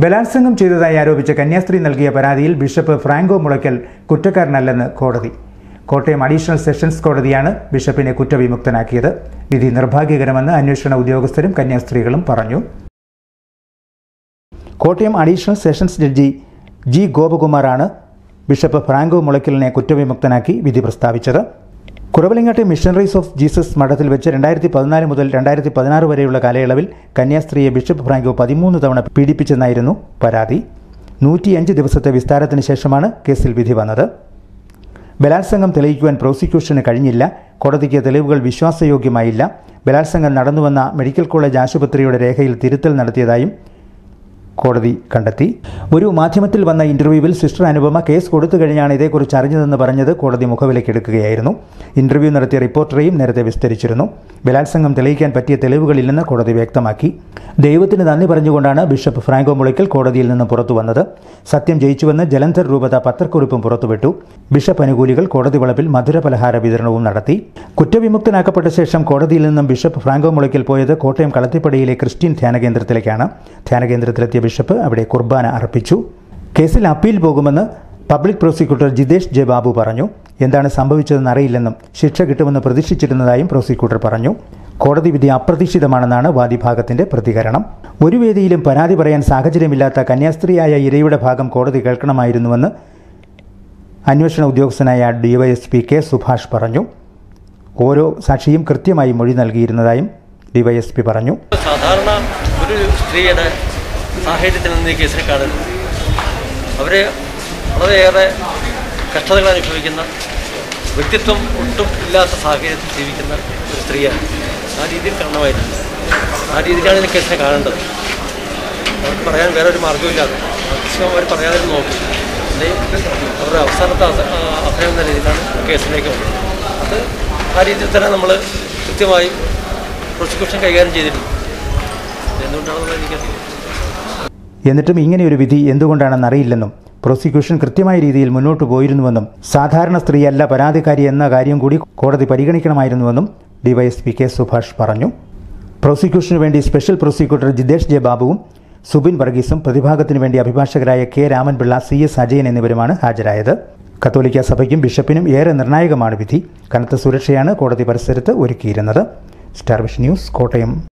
ബലാത്സംഗം ചെയ്തതായി ആരോപിച്ച കന്യാസ്ത്രീ നൽകിയ പരാതിയിൽ ബിഷപ്പ് ഫ്രാങ്കോ മുളയ്ക്കൽ കുറ്റക്കാരനല്ലെന്ന് കോടതി കോട്ടയം അഡീഷണൽ സെഷൻസ് കോടതിയാണ് ബിഷപ്പിനെ കുറ്റവിമുക്തനാക്കിയത് വിധി നിർഭാഗ്യകരമെന്ന് അന്വേഷണ ഉദ്യോഗസ്ഥരും കന്യാസ്ത്രീകളും പറഞ്ഞു Kottayam additional sessions judge G ഗോപകുമാറാണ് ബിഷപ്പ് ഫ്രാങ്കോ മുളയ്ക്കലിനെ കുറ്റവിമുക്തനാക്കി വിധി പ്രസ്താവിച്ചത് കുറവലിങ്ങാട്ടെ മിഷണറീസ് ഓഫ് ജീസസ് മഠത്തിൽ വെച്ച് രണ്ടായിരത്തി പതിനാല് മുതൽ രണ്ടായിരത്തി പതിനാറ് വരെയുള്ള കാലയളവിൽ കന്യാസ്ത്രീയെ ബിഷപ്പ് ഫ്രാങ്കോ പതിമൂന്ന് തവണ പീഡിപ്പിച്ചെന്നായിരുന്നു പരാതി നൂറ്റിയഞ്ച് ദിവസത്തെ വിസ്താരത്തിന് ശേഷമാണ് കേസിൽ വിധി വന്നത് ബലാത്സംഗം തെളിയിക്കുവാൻ പ്രോസിക്യൂഷന് കഴിഞ്ഞില്ല കോടതിക്ക് തെളിവുകൾ വിശ്വാസയോഗ്യമായില്ല ബലാത്സംഗം നടന്നുവന്ന മെഡിക്കൽ കോളേജ് ആശുപത്രിയുടെ രേഖയിൽ തിരുത്തൽ നടത്തിയതായും കോടതി കണ്ടെത്തി ഒരു മാധ്യമത്തിൽ വന്ന ഇന്റർവ്യൂവിൽ സിസ്റ്റർ അനുപമ കേസ് കൊടുത്തു കഴിഞ്ഞാണ് ഇതേക്കുറിച്ച് അറിഞ്ഞതെന്ന് പറഞ്ഞത് കോടതി മുഖവിലക്കെടുക്കുകയായിരുന്നു ഇന്റർവ്യൂ നടത്തിയ റിപ്പോർട്ടറെയും നേരത്തെ വിസ്തരിച്ചിരുന്നു ബലാത്സംഗം തെളിയിക്കാൻ പറ്റിയ തെളിവുകളില്ലെന്ന് കോടതി വ്യക്തമാക്കി ദൈവത്തിന് നന്ദി പറഞ്ഞുകൊണ്ടാണ് ബിഷപ്പ് ഫ്രാങ്കോ മുളിക്കൽ കോടതിയിൽ നിന്ന് പുറത്തു വന്നത് സത്യം ജയിച്ചുവെന്ന് ജലന്ധർ രൂപത പത്രക്കുറിപ്പും പുറത്തുവിട്ടു ബിഷപ്പ് അനുകൂലികൾ കോടതി വളപ്പിൽ മധുരപലഹാര വിതരണവും നടത്തി കുറ്റവിമുക്തനാക്കപ്പെട്ട ശേഷം കോടതിയിൽ നിന്നും ബിഷപ്പ് ഫ്രാങ്കോ മുളയ്ക്കൽ പോയത് കോട്ടയം കളത്തിപ്പടിയിലെ ക്രിസ്ത്യൻ ധ്യാനകേന്ദ്രത്തിലേക്കാണ് ധ്യാനകേന്ദ്രത്തിലെത്തിയ ബിഷപ്പ് അവിടെ കുർബാന അർപ്പിച്ചു കേസിൽ അപ്പീൽ പോകുമെന്ന് public prosecutor Jithesh J Babu പറഞ്ഞു എന്താണ് സംഭവിച്ചതെന്ന് അറിയില്ലെന്നും ശിക്ഷ കിട്ടുമെന്ന് പ്രതീക്ഷിച്ചിരുന്നതായും പ്രോസിക്യൂട്ടർ പറഞ്ഞു കോടതി വിധി അപ്രതീക്ഷിതമാണെന്നാണ് വാദിഭാഗത്തിന്റെ പ്രതികരണം ഒരു വേദിയിലും പരാതി പറയാൻ സാഹചര്യമില്ലാത്ത കന്യാസ്ത്രീയായ ഇരയുടെ ഭാഗം കോടതി കേൾക്കണമായിരുന്നുവെന്ന് അന്വേഷണ ഉദ്യോഗസ്ഥനായ ഡിവൈഎസ്പി കെ സുഭാഷ് പറഞ്ഞു ഓരോ സാക്ഷിയും കൃത്യമായി മൊഴി നൽകിയിരുന്നതായും ഡിവൈഎസ്പി പറഞ്ഞു സാധാരണ ഒരു സ്ത്രീയുടെ സാഹചര്യത്തിൽ നിന്ന് ഈ കേസിനെ കാണുന്നത് അവരെ വളരെയേറെ കഷ്ടതകൾ അനുഭവിക്കുന്ന വ്യക്തിത്വം ഒട്ടും ഇല്ലാത്ത സാഹചര്യത്തിൽ ജീവിക്കുന്ന ഒരു സ്ത്രീയാണ് ആ രീതിയിൽ കാണണമായിരുന്നു ആ രീതിയിലാണ് ഈ കേസിനെ കാണേണ്ടത് അവർക്ക് പറയാൻ വേറെ ഒരു മാർഗ്ഗമില്ലാതെ മാക്സിമം അവർ പറയാതെ നോക്കും അല്ലെങ്കിൽ അവരുടെ അവസാനത്തെ അസ- ആ, അഭയം എന്ന രീതിയിലാണ് കേസിലേക്ക് വന്നത് അത് ആ രീതിയിൽ തന്നെ നമ്മൾ കൃത്യമായും പ്രോസിക്യൂഷൻ കൈകാര്യം ചെയ്തിട്ടുണ്ട് എന്തുകൊണ്ടാണെന്നുള്ളത് എനിക്കറിയില്ല എന്നിട്ടും ഇങ്ങനെയൊരു വിധി എന്തുകൊണ്ടാണെന്ന് അറിയില്ലെന്നും പ്രോസിക്യൂഷൻ കൃത്യമായ രീതിയിൽ മുന്നോട്ട് പോയിരുന്നുവെന്നും സാധാരണ സ്ത്രീയല്ല പരാതിക്കാരി എന്ന കാര്യം കൂടി കോടതി പരിഗണിക്കണമായിരുന്നുവെന്നും ഡിവൈഎസ്പി കെ സുഭാഷ് പറഞ്ഞു പ്രോസിക്യൂഷനു വേണ്ടി സ്പെഷ്യൽ പ്രോസിക്യൂട്ടർ ജിതേഷ് ജെ ബാബുവും സുബിൻ വർഗീസും പ്രതിഭാഗത്തിനു വേണ്ടി അഭിഭാഷകരായ K Ramanpillai C S Ajayan എന്നിവരുമാണ് ഹാജരായത് കത്തോലിക്ക സഭയ്ക്കും ബിഷപ്പിനും ഏറെ നിർണായകമാണ് വിധി കനത്ത സുരക്ഷയാണ് കോടതി പരിസരത്ത് ഒരുക്കിയിരുന്നത് സ്റ്റാർ വിഷൻ ന്യൂസ് കോട്ടയം